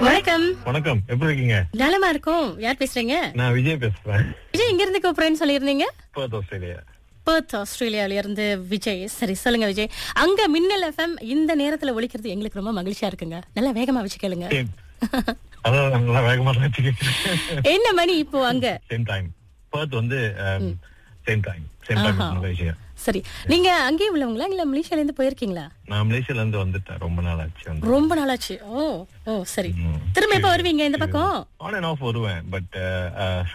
வணக்கம் வணக்கம் எப்படி இருக்கீங்க நலமா இருக்கும் யார் பேசுறீங்க நான் விஜய் பேசுறேன் விஜய் எங்க இருந்து கூப்பிடுறேன்னு சொல்லியிருந்தீங்க பர்த் ஆஸ்திரேலியா பெர்த் ஆஸ்திரேலியாவில இருந்து விஜய் சரி சொல்லுங்க விஜய் அங்க மின்னல் எஃப்எம் இந்த நேரத்துல ஒலிக்கிறது எங்களுக்கு ரொம்ப மகிழ்ச்சியா இருக்குங்க நல்லா வேகமா வச்சு கேளுங்க Same. அதான் நான் நல்லா வேகமா தான் வச்சுக்கிறேன் என்ன மணி இப்போ அங்க சேம் டைம் பர்த் வந்து சேம் டைம் சேம் டைம் ஆஹா. மலேசியா சரி நீங்க அங்கேயே உள்ளவங்களா இல்ல மலேசியால இருந்து போயிருக்கீங்களா நான் மலேசியால இருந்து வந்துட்டேன் ரொம்ப நாள் ஆச்சு வந்து ரொம்ப நாளாச்சு ஓ ஓ சரி ம். திரும்ப எப்ப வருவீங்க இந்த பக்கம் ஆன் அண்ட் ஆஃப் வருவேன் பட்